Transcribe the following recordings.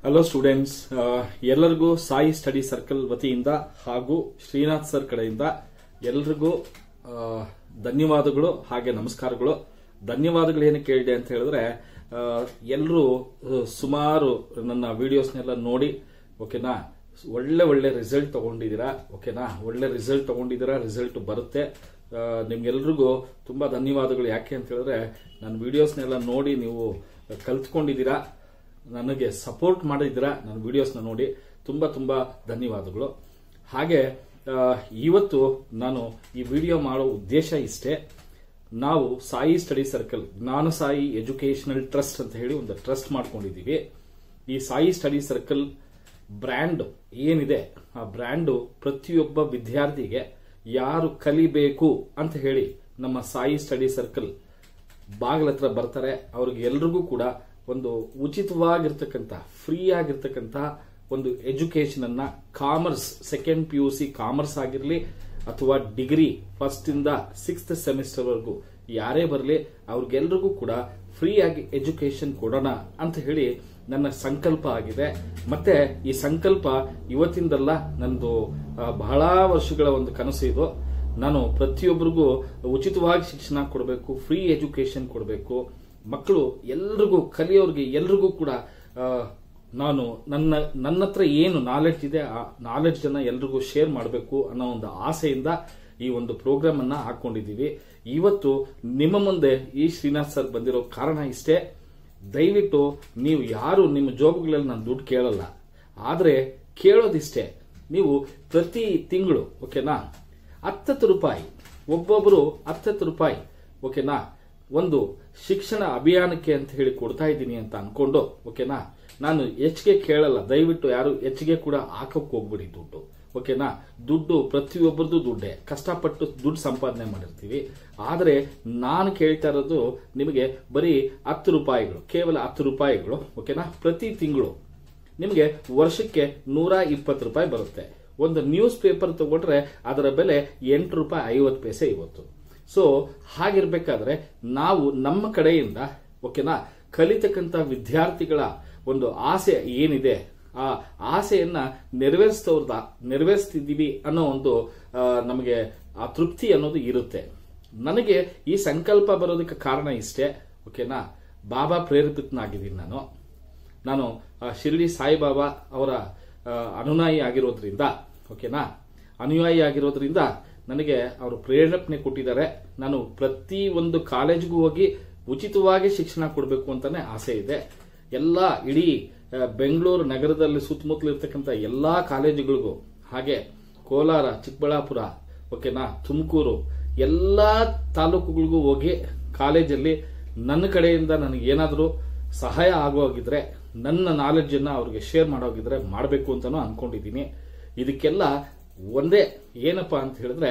hello students ಎಲ್ಲರಿಗೂ Sai study circle ವತಿಯಿಂದ ಹಾಗೂ ಶ್ರೀನಾಥ್ ಸರ್ ಕಡೆಯಿಂದ ಎಲ್ರಿಗೂ ಆ, ಧನ್ಯವಾದಗಳು ಹಾಗೆ ನಮಸ್ಕಾರಗಳು ಧನ್ಯವಾದಗಳು ಏನಕ್ಕೆ ಹೇಳಿದೆ ಅಂತ ಹೇಳಿದ್ರೆ ಎಲ್ಲರೂ ಸುಮಾರು ನನ್ನ ವಿಡಿಯೋಸ್ನೆಲ್ಲ ನೋಡಿ ಓಕೆನಾ ಒಳ್ಳೆ ಒಳ್ಳೆ ರಿಸಲ್ಟ್ ತಗೊಂಡಿದ್ದೀರಾ ಓಕೆನಾ ಒಳ್ಳೆ ರಿಸಲ್ಟ್ ತಗೊಂಡಿದ್ದೀರಾ ರಿಸಲ್ಟ್ ಬರುತ್ತೆ ಆ, ನಿಮ್ಗೆಲ್ರಿಗೂ ತುಂಬಾ ಧನ್ಯವಾದಗಳು ಯಾಕೆ ಅಂತ ಹೇಳಿದ್ರೆ ನನ್ನ ವಿಡಿಯೋಸ್ನೆಲ್ಲ ನೋಡಿ ನೀವು ಕಲ್ತ್ಕೊಂಡಿದ್ದೀರಾ ನನಗೆ ಸಪೋರ್ಟ್ ಮಾಡಿದ್ದೀರಾ ನನ್ನ ವಿಡಿಯೋಸ್ನ ನೋಡಿ ತುಂಬಾ ತುಂಬಾ ಧನ್ಯವಾದಗಳು ಹಾಗೆ ಆ, ಇವತ್ತು ನಾನು ಈ ವಿಡಿಯೋ ಮಾಡೋ ಉದ್ದೇಶ ಇಷ್ಟೇ ನಾವು ಸಾಯಿ ಸ್ಟಡಿ ಸರ್ಕಲ್ ಜ್ಞಾನ ಸಾಯಿ ಎಜುಕೇಶನಲ್ ಟ್ರಸ್ಟ್ ಅಂತ ಹೇಳಿ ಒಂದು ಟ್ರಸ್ಟ್ ಮಾಡ್ಕೊಂಡಿದ್ದೀವಿ ಈ ಸಾಯಿ ಸ್ಟಡಿ ಸರ್ಕಲ್ ಬ್ರ್ಯಾಂಡ್ ಏನಿದೆ ಆ ಬ್ರ್ಯಾಂಡು ಪ್ರತಿಯೊಬ್ಬ ವಿದ್ಯಾರ್ಥಿಗೆ ಯಾರು ಕಲಿಬೇಕು ಅಂತ ಹೇಳಿ ನಮ್ಮ ಸಾಯಿ ಸ್ಟಡಿ ಸರ್ಕಲ್ ಬಾಗಿಲ ಹತ್ರ ಬರ್ತಾರೆ ಅವ್ರಿಗೆ ಎಲ್ರಿಗೂ ಕೂಡ ಒಂದು ಉಚಿತವಾಗಿರ್ತಕ್ಕಂಥ ಫ್ರೀ ಆಗಿರ್ತಕ್ಕಂಥ ಒಂದು ಎಜುಕೇಶನ್ ಅನ್ನ commerce second P U C commerce ಆಗಿರಲಿ ಅಥವಾ ಡಿಗ್ರಿ ಫಸ್ಟ್ ಇಂದ ಸಿಕ್ಸ್ತ್ ಸೆಮಿಸ್ಟರ್ ವರೆಗೂ ಯಾರೇ ಬರಲಿ ಅವ್ರಿಗೆಲ್ರಿಗೂ ಕೂಡ ಫ್ರೀ ಆಗಿ ಎಜುಕೇಶನ್ ಕೊಡೋಣ ಅಂತ ಹೇಳಿ ನನ್ನ ಸಂಕಲ್ಪ ಆಗಿದೆ ಮತ್ತೆ ಈ ಸಂಕಲ್ಪ ಇವತ್ತಿಂದಲ್ಲ ನಂದು ಆ, ಬಹಳ ವರ್ಷಗಳ ಒಂದು ಕನಸು ಇದು ನಾನು ಪ್ರತಿಯೊಬ್ಬರಿಗೂ ಉಚಿತವಾಗಿ ಶಿಕ್ಷಣ ಕೊಡಬೇಕು ಫ್ರೀ ಎಜುಕೇಶನ್ ಕೊಡಬೇಕು ಮಕ್ಕಳು ಎಲ್ರಿಗೂ ಕಲಿಯೋರ್ಗೆ ಎಲ್ರಿಗೂ ಕೂಡ ಆ, ನಾನು ನನ್ನ ನನ್ನ ಹತ್ರ ಏನು ನಾಲೆಡ್ಜ್ ಇದೆ ಆ ನಾಲೆಡ್ಜ್ ಅನ್ನ ಎಲ್ರಿಗೂ ಶೇರ್ ಮಾಡಬೇಕು ಅನ್ನೋ ಒಂದು ಆಸೆಯಿಂದ ಈ ಒಂದು ಪ್ರೋಗ್ರಾಮ್ ಅನ್ನ ಹಾಕೊಂಡಿದ್ದೀವಿ ಇವತ್ತು ನಿಮ್ಮ ಮುಂದೆ ಈ ಶ್ರೀನಾಥ್ ಸರ್ ಬಂದಿರೋ ಕಾರಣ ಇಷ್ಟೇ ದಯವಿಟ್ಟು ನೀವು ಯಾರು ನಿಮ್ಮ ಜೋಬುಗಳಲ್ಲಿ ನಾನು ದುಡ್ಡು ಕೇಳಲ್ಲ ಆದ್ರೆ ಕೇಳೋದಿಷ್ಟೇ ನೀವು ಪ್ರತಿ ತಿಂಗಳು ಓಕೆನಾ ಹತ್ತತ್ತು ರೂಪಾಯಿ ಒಬ್ಬೊಬ್ಬರು ಹತ್ತತ್ತು ರೂಪಾಯಿ ಓಕೆನಾ ಒಂದು ಶಿಕ್ಷಣ ಅಭಿಯಾನಕ್ಕೆ ಅಂತ ಹೇಳಿ ಕೊಡ್ತಾ ಇದ್ದೀನಿ ಅಂತ ಅನ್ಕೊಂಡು ಓಕೆನಾ ನಾನು ಹೆಚ್ಚಿಗೆ ಕೇಳಲ್ಲ ದಯವಿಟ್ಟು ಯಾರು ಹೆಚ್ಚಿಗೆ ಕೂಡ ಹಾಕಕ್ ಹೋಗ್ಬಿಡಿ ದುಡ್ಡು ಓಕೆನಾ ದುಡ್ಡು ಪ್ರತಿಯೊಬ್ಬರದು ದುಡ್ಡೇ ಕಷ್ಟಪಟ್ಟು ದುಡ್ಡು ಸಂಪಾದನೆ ಮಾಡಿರ್ತೀವಿ ಆದರೆ ನಾನು ಕೇಳ್ತಾ ಇರೋದು ನಿಮಗೆ ಬರೀ ಹತ್ತು ರೂಪಾಯಿಗಳು ಕೇವಲ ಹತ್ತು ರೂಪಾಯಿಗಳು ಓಕೆನಾ ಪ್ರತಿ ತಿಂಗಳು ನಿಮಗೆ ವರ್ಷಕ್ಕೆ ನೂರ ಇಪ್ಪತ್ತು ರೂಪಾಯಿ ಬರುತ್ತೆ ಒಂದು ನ್ಯೂಸ್ ಪೇಪರ್ ತಗೊಂಡ್ರೆ ಅದರ ಬೆಲೆ ಎಂಟು ರೂಪಾಯಿ ಐವತ್ತು ಪೈಸೆ ಇವತ್ತು ಸೊ ಹಾಗಿರ್ಬೇಕಾದ್ರೆ ನಾವು ನಮ್ಮ ಕಡೆಯಿಂದ ಓಕೆನಾ ಕಲಿತಕ್ಕಂತ ವಿದ್ಯಾರ್ಥಿಗಳ ಒಂದು ಆಸೆ ಏನಿದೆ ಆ ಆಸೆಯನ್ನ ನೆರವೇರಿಸ್ತವ್ರದ ನೆರವೇರಿಸ್ತಿದ್ದೀವಿ ಅನ್ನೋ ಒಂದು ಆ, ನಮಗೆ ಆ ತೃಪ್ತಿ ಅನ್ನೋದು ಇರುತ್ತೆ ನನಗೆ ಈ ಸಂಕಲ್ಪ ಬರೋದಕ್ಕೆ ಕಾರಣ ಇಷ್ಟೇ ಓಕೆನಾ ಬಾಬಾ ಪ್ರೇರೇಪಿತನಾಗಿದ್ದೀನಿ ನಾನು ನಾನು ಆ, ಶಿರ್ಡಿ ಸಾಯಿಬಾಬಾ ಅವರ ಆ, ಅನುಯಾಯಿ ಆಗಿರೋದ್ರಿಂದ ಓಕೆನಾ ಅನುಯಾಯಿ ಆಗಿರೋದ್ರಿಂದ ನನಗೆ ಅವರು ಪ್ರೇರೇಪಣೆ ಕೊಟ್ಟಿದ್ದಾರೆ ನಾನು ಪ್ರತಿ ಒಂದು ಕಾಲೇಜ್ಗೂ ಹೋಗಿ ಉಚಿತವಾಗಿ ಶಿಕ್ಷಣ ಕೊಡಬೇಕು ಅಂತಾನೆ ಆಸೆ ಇದೆ ಎಲ್ಲ ಇಡೀ ಆ, ಬೆಂಗಳೂರು ನಗರದಲ್ಲಿ ಸುತ್ತಮುತ್ತಲು ಇರ್ತಕ್ಕಂಥ ಎಲ್ಲಾ ಕಾಲೇಜುಗಳಿಗೂ ಹಾಗೆ ಕೋಲಾರ ಚಿಕ್ಕಬಳ್ಳಾಪುರ ಓಕೆನಾ ತುಮಕೂರು ಎಲ್ಲಾ ತಾಲೂಕುಗಳಿಗೂ ಹೋಗಿ ಕಾಲೇಜಲ್ಲಿ ನನ್ನ ಕಡೆಯಿಂದ ನನಗೆ ಏನಾದರೂ ಸಹಾಯ ಆಗೋಗಿದ್ರೆ ನನ್ನ ನಾಲೆಡ್ಜ್ ಅನ್ನ ಅವ್ರಿಗೆ ಶೇರ್ ಮಾಡೋಗಿದ್ರೆ ಮಾಡಬೇಕು ಅಂತಾನು ಅನ್ಕೊಂಡಿದ್ದೀನಿ ಇದಕ್ಕೆಲ್ಲ ಒಂದೇ ಏನಪ್ಪಾ ಅಂತ ಹೇಳಿದ್ರೆ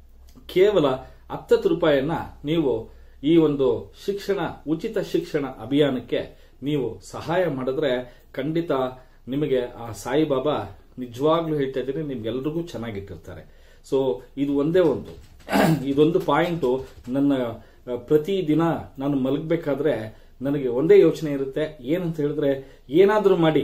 ಕೇವಲ ಹತ್ತತ್ತು ರೂಪಾಯಿಯನ್ನ ನೀವು ಈ ಒಂದು ಶಿಕ್ಷಣ ಉಚಿತ ಶಿಕ್ಷಣ ಅಭಿಯಾನಕ್ಕೆ ನೀವು ಸಹಾಯ ಮಾಡಿದ್ರೆ ಖಂಡಿತ ನಿಮಗೆ ಆ ಸಾಯಿಬಾಬಾ ನಿಜವಾಗ್ಲೂ ಹೇಳ್ತಾ ಇದ್ದೀನಿ ನಿಮ್ಗೆಲ್ರಿಗೂ ಚೆನ್ನಾಗಿಟ್ಟಿರ್ತಾರೆ ಸೊ ಇದು ಒಂದೇ ಒಂದು ಇದೊಂದು ಪಾಯಿಂಟು ನನ್ನ ಆ, ಪ್ರತಿ ದಿನ ನಾನು ಮಲಗಬೇಕಾದ್ರೆ ನನಗೆ ಒಂದೇ ಯೋಚನೆ ಇರುತ್ತೆ ಏನಂತ ಹೇಳಿದ್ರೆ ಏನಾದರೂ ಮಾಡಿ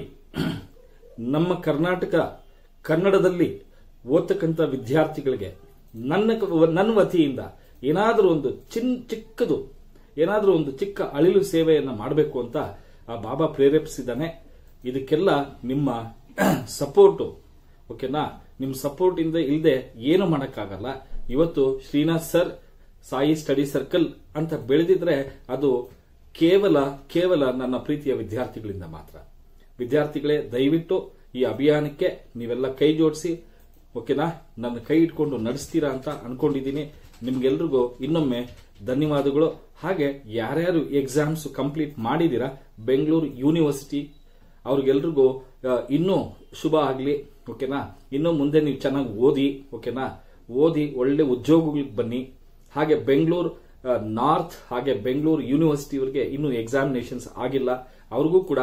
ನಮ್ಮ ಕರ್ನಾಟಕ ಕನ್ನಡದಲ್ಲಿ ಓದ್ತಕ್ಕಂಥ ವಿದ್ಯಾರ್ಥಿಗಳಿಗೆ ನನ್ನ ನನ್ನ ವತಿಯಿಂದ ಏನಾದರೂ ಒಂದು ಚಿನ್ ಚಿಕ್ಕದು ಏನಾದರೂ ಒಂದು ಚಿಕ್ಕ ಅಳಿಲು ಸೇವೆಯನ್ನ ಮಾಡಬೇಕು ಅಂತ ಆ ಬಾಬಾ ಪ್ರೇರೇಪಿಸಿದ್ದಾನೆ ಇದಕ್ಕೆಲ್ಲ ನಿಮ್ಮ ಸಪೋರ್ಟು ಓಕೆನಾ ನಿಮ್ಮ ಸಪೋರ್ಟ್ ಇಂದ ಇಲ್ಲದೆ ಏನು ಮಾಡಕ್ಕಾಗಲ್ಲ ಇವತ್ತು Srinath sir Sai study circle ಅಂತ ಬೆಳೆದಿದ್ರೆ ಅದು ಕೇವಲ ಕೇವಲ ನನ್ನ ಪ್ರೀತಿಯ ವಿದ್ಯಾರ್ಥಿಗಳಿಂದ ಮಾತ್ರ ವಿದ್ಯಾರ್ಥಿಗಳೇ ದಯವಿಟ್ಟು ಈ ಅಭಿಯಾನಕ್ಕೆ ನೀವೆಲ್ಲ ಕೈ ಜೋಡಿಸಿ ಓಕೆನಾ ನನ್ನ ಕೈ ಇಟ್ಕೊಂಡು ನಡೆಸ್ತೀರಾ ಅಂತ ಅನ್ಕೊಂಡಿದ್ದೀನಿ ನಿಮ್ಗೆಲ್ರಿಗೂ ಇನ್ನೊಮ್ಮೆ ಧನ್ಯವಾದಗಳು ಹಾಗೆ ಯಾರ್ಯಾರು ಎಕ್ಸಾಮ್ಸ್ ಕಂಪ್ಲೀಟ್ ಮಾಡಿದೀರಾ ಬೆಂಗಳೂರು ಯೂನಿವರ್ಸಿಟಿ ಅವ್ರಿಗೆಲ್ರಿಗೂ ಆ, ಇನ್ನೂ ಶುಭ ಆಗಲಿ ಓಕೆನಾ ಇನ್ನು ಮುಂದೆ ನೀವು ಚೆನ್ನಾಗಿ ಓದಿ ಓಕೆನಾ ಓದಿ ಒಳ್ಳೆ ಉದ್ಯೋಗಗಳಿಗೆ ಬನ್ನಿ ಹಾಗೆ ಬೆಂಗಳೂರು ನಾರ್ತ್ ಹಾಗೆ ಬೆಂಗಳೂರು ಯೂನಿವರ್ಸಿಟಿಯವರಿಗೆ ಇನ್ನೂ ಎಕ್ಸಾಮಿನೇಷನ್ಸ್ ಆಗಿಲ್ಲ ಅವ್ರಿಗೂ ಕೂಡ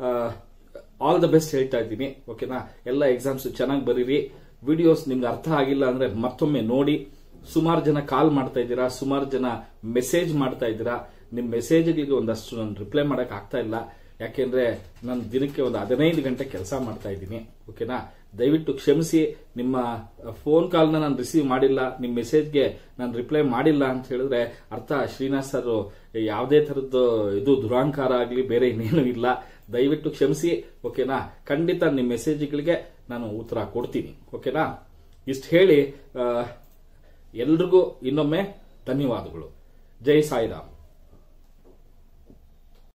ಆಲ್ ದ ಬೆಸ್ಟ್ ಹೇಳ್ತಾ ಇದ್ದೀನಿ ಓಕೆನಾ ಎಲ್ಲ ಎಕ್ಸಾಮ್ಸ್ ಚೆನ್ನಾಗಿ ಬರೀರಿ ವಿಡಿಯೋಸ್ ನಿಮ್ಗೆ ಅರ್ಥ ಆಗಿಲ್ಲ ಅಂದ್ರೆ ಮತ್ತೊಮ್ಮೆ ನೋಡಿ ಸುಮಾರು ಜನ ಕಾಲ್ ಮಾಡ್ತಾ ಇದ್ದೀರಾ ಸುಮಾರು ಜನ ಮೆಸೇಜ್ ಮಾಡ್ತಾ ಇದ್ದೀರಾ ನಿಮ್ ಮೆಸೇಜ್ಗಳಿಗೆ ಒಂದಷ್ಟು ನಾನು ರಿಪ್ಲೈ ಮಾಡಕ್ ಆಗ್ತಾ ಇಲ್ಲ ಯಾಕೆಂದ್ರೆ ನಾನು ದಿನಕ್ಕೆ ಒಂದು ಹದಿನೈದು ಗಂಟೆ ಕೆಲಸ ಮಾಡ್ತಾ ಇದ್ದೀನಿ ಓಕೆನಾ ದಯವಿಟ್ಟು ಕ್ಷಮಿಸಿ ನಿಮ್ಮ ಫೋನ್ ಕಾಲ್ನ ನಾನು ರಿಸೀವ್ ಮಾಡಿಲ್ಲ ನಿಮ್ಮ ಮೆಸೇಜ್ಗೆ ನಾನು ರಿಪ್ಲೈ ಮಾಡಿಲ್ಲ ಅಂತ ಹೇಳಿದ್ರೆ ಅರ್ಥ ಶ್ರೀನಿವಾಸ್ ಸರ್ ಯಾವುದೇ ಥರದ್ದು ಇದು ದುರಾಂಕಾರ ಆಗಲಿ ಬೇರೆ ಇನ್ನೇನು ಇಲ್ಲ ದಯವಿಟ್ಟು ಕ್ಷಮಿಸಿ ಓಕೆನಾ ಖಂಡಿತ ನಿಮ್ಮ ಮೆಸೇಜ್ಗಳಿಗೆ ನಾನು ಉತ್ತರ ಕೊಡ್ತೀನಿ ಓಕೆನಾ ಇಷ್ಟು ಹೇಳಿ ಆ, ಎಲ್ರಿಗೂ ಇನ್ನೊಮ್ಮೆ ಧನ್ಯವಾದಗಳು ಜೈ ಸಾಯಿರಾಮ್